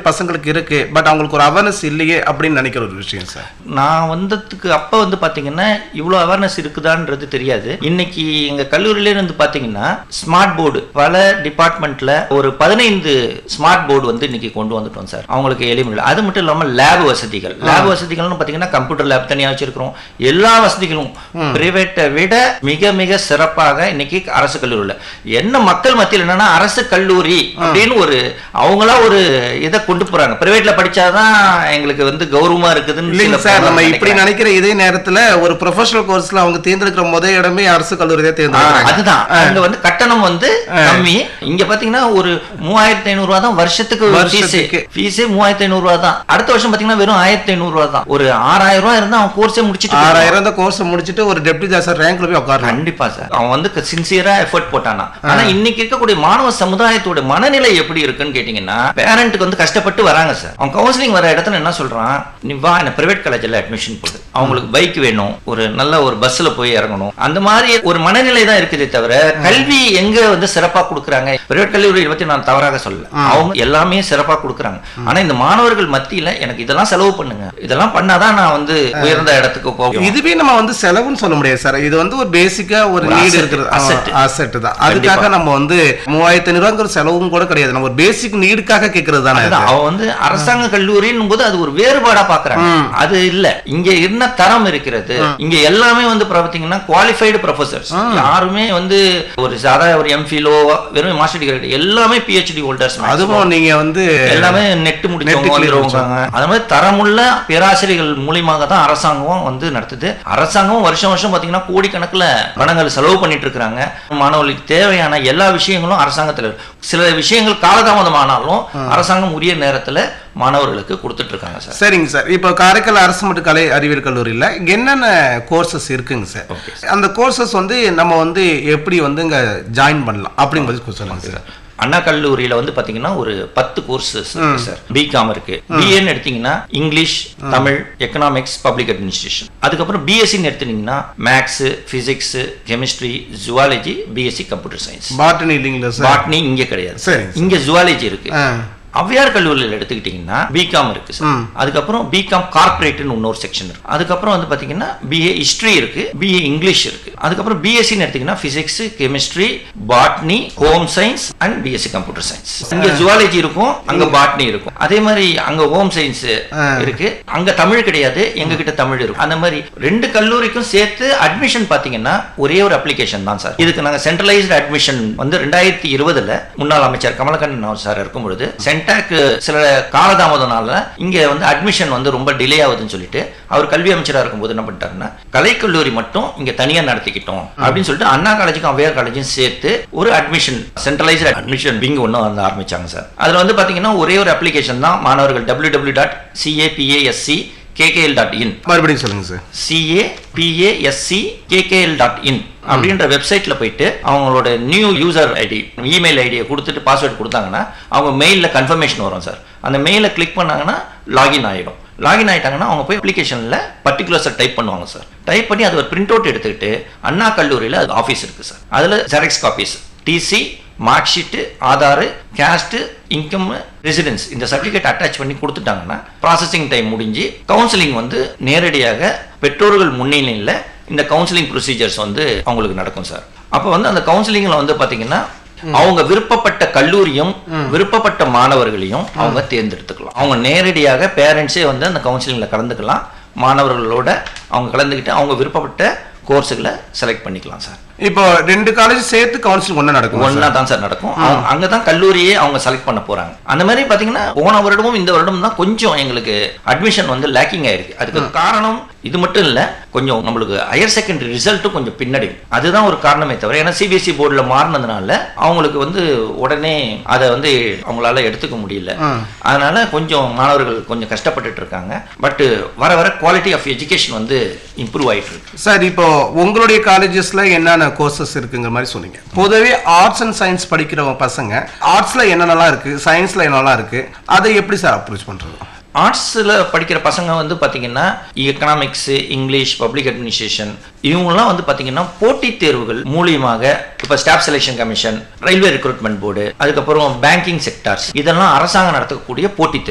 பசங்களுக்கு இருக்கு பட் அவங்களுக்கு ஒரு அவேர்னஸ் இல்லையே அப்படின்னு நினைக்கிற ஒரு விஷயம் சார் நான் வந்ததுக்கு அப்போ வந்து பார்த்தீங்கன்னா இவ்வளோ அவேர்னஸ் இருக்குதான்றது தெரியாது இன்னைக்கு எங்கள் கல்லூரியிலே வந்து பார்த்தீங்கன்னா ஸ்மார்ட் போர்டு பல டிபார்ட்மெண்ட்டில் ஒரு பதினைந்து ஸ்மார்ட் போர்டு வந்து இன்னைக்கு கொண்டு வந்துட்டோம் சார் அவங்களுக்கு எளிமைகள் அது மட்டும் இல்லாமல் லேப் வசதிகள் லேப் வசதிகள்னு பார்த்தீங்கன்னா கம்ப்யூட்டர் லேப் தனியாக வச்சிருக்கிறோம் எல்லா வசதிகளும் பிரைவேட்டை விட மிக மிக சிறப்பாக இன்னைக்கு அரசு கல்லூரியில் என்ன மக்கள் மத்தியில் என்னன்னா அரசு கல்லூரி அப்படின்னு ஒரு அவங்களா ஒரு இதை கொண்டு போறாங்க பிரைவேட்ல படிச்சாதான் எங்களுக்கு வந்து கௌரவமா இருக்குதுன்னு இல்லைங்க சில சார் பேர் நம்ம இப்படி நினைக்கிறாங்க. நினைக்கிற இதே நேரத்துல ஒரு ப்ரொஃபஷனல் கோர்ஸ்ல அவங்க தேர்ந்தெடுக்கிற முதல் இடமே அரசு கல்லூரி தான் ஆ, தேர்ந்தெடுக்கிறாங்க அதுதான் அங்க வந்து கட்டணம் வந்து கம்மி இங்க பாத்தீங்கன்னா ஒரு மூவாயிரத்தி ஐநூறு ரூபா தான் வருஷத்துக்கு வருஷத்துக்கு. ஃபீஸே மூவாயிரத்தி ஐநூறு ரூபா தான் அடுத்த வருஷம் பாத்தீங்கன்னா வெறும் ஆயிரத்தி ஐநூறு ரூபா தான் ஒரு ஆறாயிரம் ரூபாய் இருந்தா அவன் கோர்ஸே முடிச்சிட்டு போயிடுவான். ஆறாயிரம் தான் கோர்ஸ் முடிச்சுட்டு ஒரு டெப்டி ஜாசர் ரேங்க்ல போய் உட்காரலாம் கண்டிப்பா சார் அவன் வந்து சின்சியரா எஃபர்ட் போட்டானா ஆனா இன்னைக்கு இருக்கக்கூடிய மாணவ சமுதாயத்தோட மனநிலை எப்படி இருக்குன்னு கேட்டீங்கன்னா பேரண்ட்டுக்கு வந்து கஷ்டப்பட்டு வராங்க சார் அவன் கவுன்சிலிங் வர இடத்துல என்ன சொல்றான் நீ வா என்ன பிரைவேட் காலேஜ்ல அட்மிஷன் போடு அவங்களுக்கு பைக் வேணும் ஒரு நல்ல ஒரு பஸ்ல போய் இறங்கணும் அந்த மாதிரி ஒரு மனநிலை தான் இருக்குதே தவிர கல்வி எங்க வந்து சிறப்பா கொடுக்குறாங்க பிரைவேட் கல்லூரியை பத்தி நான் தவறாக சொல்லல அவங்க எல்லாமே சிறப்பா கொடுக்குறாங்க ஆனா இந்த மாணவர்கள் மத்தியில எனக்கு இதெல்லாம் செலவு பண்ணுங்க இதெல்லாம் பண்ணாதான் நான் வந்து உயர்ந்த இடத்துக்கு போவேன் இதுவே நம்ம வந்து செலவுன்னு சொல்ல முடியாது சார் இது வந்து ஒரு பேசிக்கா ஒரு ஒரு நீடு asset, இருக்கிறது asset. அசெட் தான் அதுக்காக நம்ம வந்து மூவாயிரத்தி ஐநூறுங்கிற செலவும் கூட கிடையாது நம்ம ஒரு பேசிக் நீடுக்காக கேட்கறது தானே அதுதான், அவன் வந்து அரசாங்க கல்லூரின்னும் போது அது ஒரு வேறுபாடா பாக்குறாங்க அது இல்ல இங்க என்ன தரம் இருக்கிறது இங்க எல்லாமே வந்து பாத்தீங்கன்னா குவாலிஃபைடு ப்ரொஃபசர்ஸ் யாருமே வந்து ஒரு சாதா ஒரு எம்ஃபிலோ வெறும் மாஸ்டர் டிகிரி எல்லாமே பிஹெச்டி ஹோல்டர்ஸ் அதுவும் நீங்க வந்து எல்லாமே நெட் முடிச்சவங்க clear வந்துருவாங்க அது மாதிரி தரமுள்ள பேராசிரியர்கள் மூலியமாக தான் அரசாங்கம் வந்து நடத்துது அரசாங்கம் வருஷம் வருஷம் பாத்தீங்கன்னா கோடிக்கணக்குல பணங்கள் செலவு பண்ணிட்டு இருக்காங்க மாணவர்களுக்கு தேவையான எல்லா விஷயங்களும் அரசாங்கத்துல இருக்கு. சில விஷயங்கள் காலதாமதமானாலும் அரசாங்கம் உரிய நேரத்துல மாணவர்களுக்கு கொடுத்துட்டு இருக்காங்க சார் சரிங்க சார் இப்போ காரைக்கால் அரசு மற்றும் கலை அறிவியல் கல்லூரியில் என்னென்ன கோர்சஸ் இருக்குங்க சார் அந்த கோர்சஸ் வந்து நம்ம வந்து எப்படி வந்து இங்க ஜாயின் பண்ணலாம் அப்படிங்கிறது சொல்லுங்க சார் அண்ணா கல்லூரியில வந்து பாத்தீங்கன்னா ஒரு பத்து கோர்சஸ் இருக்கு சார் பிகாம் இருக்கு பிஏன்னு எடுத்தீங்கன்னா English Tamil economics public administration அதுக்கப்புறம் பிஎஸ்சின்னு எடுத்தீங்கன்னா maths physics chemistry zoology B Sc computer science botany இல்லைங்களா சார் பாட்னி இங்க கிடையாது சரி. இங்க ஜுவாலஜி இருக்கு ஆ. ஔவையார் கல்லூரியில் எடுத்துக்கிட்டீங்கன்னா பிகாம் இருக்கு சார் அதுக்கப்புறம் பிகாம் கார்ப்பரேட்னு இன்னொரு செக்ஷன் இருக்கு அதுக்கப்புறம் வந்து பாத்தீங்கன்னா பிஏ ஹிஸ்டரி இருக்கு பிஏ இங்கிலீஷ் இருக்கு அதுக்கப்புறம் பிஎஸ்சின்னு எடுத்தீங்கன்னா physics chemistry botany home science and B Sc computer science இங்க ஜுவாலஜி இருக்கும் அங்க பாட்னி இருக்கும் அதே மாதிரி அங்க ஹோம் சயின்ஸ் இருக்கு அங்க தமிழ் கிடையாது எங்க கிட்ட தமிழ் இருக்கும் அந்த மாதிரி ரெண்டு கல்லூரிக்கும் சேர்த்து அட்மிஷன் பாத்தீங்கன்னா ஒரே ஒரு அப்ளிகேஷன் தான் சார் இதுக்கு நாங்க சென்ட்ரலைஸ்டு அட்மிஷன் வந்து ரெண்டாயிரத்தி இருபதுல முன்னாள் அமைச்சர் கமலக்கண்ணன் சார் இருக்கும் பொழுது சென்டாக் சில காலதாமதனால இங்க வந்து அட்மிஷன் வந்து ரொம்ப டிலே ஆகுதுன்னு சொல்லிட்டு அவர் கல்வி அமைச்சரா இருக்கும்போது என்ன பண்ணிட்டாருன்னா கலைக்கல்லூரி மட்டும் இங்க தனியா நடத்திக்கிட்டோம் அப்படின்னு சொல்லிட்டு அண்ணா காலேஜுக்கும் ஔவையார் காலேஜும் சேர்த்து ஒரு அட்மிஷன் சென்ட்ரலைஸ்டு அட்மிஷன் விங் ஒன்று வந்து ஆரம்பிச்சாங்க சார் அதுல வந்து பாத்தீங்கன்னா ஒரே ஒரு அப்ளிகேஷன் தான் மாணவர்கள் W W dot C A P A S C K K L dot in மறுபடியும் சொல்லுங்க sir C A P A S C K K L dot in அப்படின்ற வெப்சைட்ல போயிட்டு அவங்களோட நியூ யூசர் ஐடி இமெயில் ஐடியை கொடுத்துட்டு பாஸ்வேர்டு கொடுத்தாங்கன்னா அவங்க மெயிலில் கன்ஃபர்மேஷன் வரும் சார் அந்த மெயிலை கிளிக் பண்ணாங்கன்னா லாகின் ஆகிடும் லாகின் ஆயிட்டாங்கன்னா அவங்க போய் அப்ளிகேஷனில் பர்டிகுலர்ஸை டைப் பண்ணுவாங்க சார் டைப் பண்ணி அதை ஒரு பிரிண்ட் அவுட் எடுத்துக்கிட்டு அண்ணா கல்லூரியில் அது ஆஃபீஸ் இருக்குது சார் அதில் xerox copies T C mark sheet Aadhaar caste income residence இந்த சர்டிஃபிகேட் அட்டாச் பண்ணி கொடுத்துட்டாங்கன்னா ப்ராசஸிங் டைம் முடிஞ்சு கவுன்சிலிங் வந்து நேரடியாக பெற்றோர்கள் முன்னிலையில் இந்த கவுன்சிலிங் ப்ரொசீஜர்ஸ் வந்து அவங்களுக்கு நடக்கும் சார் அப்போ வந்து அந்த கவுன்சிலிங்கில் வந்து பார்த்தீங்கன்னா அவங்க விருப்பப்பட்ட கல்லூரியும் விருப்பப்பட்ட மாணவர்களையும் அவங்க தேர்ந்தெடுத்துக்கலாம் அவங்க நேரடியாக பேரண்ட்ஸே வந்து அந்த கவுன்சிலிங்கில் கலந்துக்கலாம் மாணவர்களோட அவங்க கலந்துக்கிட்டு அவங்க விருப்பப்பட்ட கோர்ஸுகளை செலக்ட் பண்ணிக்கலாம் சார் இப்போ ரெண்டு காலேஜ் சேர்த்து கவுன்சிலிங் ஒண்ணா நடக்கும் ஒன்னா தான் சார் நடக்கும் அவங்க அங்கதான் கல்லூரியே அவங்க செலக்ட் பண்ண போறாங்க அந்த மாதிரி பாத்தீங்கன்னா போன வருடமும் இந்த வருடம் தான் கொஞ்சம் எங்களுக்கு அட்மிஷன் வந்து லேக்கிங் ஆயிருக்கு அதுக்கு காரணம் இது மட்டும் இல்ல கொஞ்சம் நம்மளுக்கு ஹையர் செகண்டரி ரிசல்ட்டும் கொஞ்சம் பின்னாடி அதுதான் ஒரு காரணமே தவிர ஏன்னா சிபிஎஸ்சி போர்டில் மாறினதுனால அவங்களுக்கு வந்து உடனே அதை வந்து அவங்களால எடுத்துக்க முடியல அதனால கொஞ்சம் மாணவர்கள் கொஞ்சம் கஷ்டப்பட்டுட்டு இருக்காங்க பட் வர வர குவாலிட்டி ஆஃப் எஜுகேஷன் வந்து இம்ப்ரூவ் ஆயிட்டு இருக்கு சார் இப்போ உங்களுடைய காலேஜஸ்ல என்னென்ன கோர்சஸ் இருக்குங்கிற மாதிரி சொன்னீங்க பொதுவே ஆர்ட்ஸ் அண்ட் சயின்ஸ் படிக்கிற பசங்க ஆர்ட்ஸ்ல என்னென்னலாம் இருக்கு சயின்ஸ்ல என்னென்னலாம் இருக்கு அதை எப்படி சார் அப்ரோச் பண்றது ஆர்ட்ஸில் படிக்கிற பசங்க வந்து பார்த்தீங்கன்னா எக்கனாமிக்ஸு இங்கிலீஷ் பப்ளிக் அட்மினிஸ்ட்ரேஷன் இவங்கெல்லாம் வந்து பார்த்தீங்கன்னா போட்டித் தேர்வுகள் மூலியமாக இப்போ staff selection commission railway recruitment board அதுக்கப்புறம் பேங்கிங் செக்டார்ஸ் இதெல்லாம் அரசாங்கம் நடத்தக்கூடிய போட்டித் தேர்வு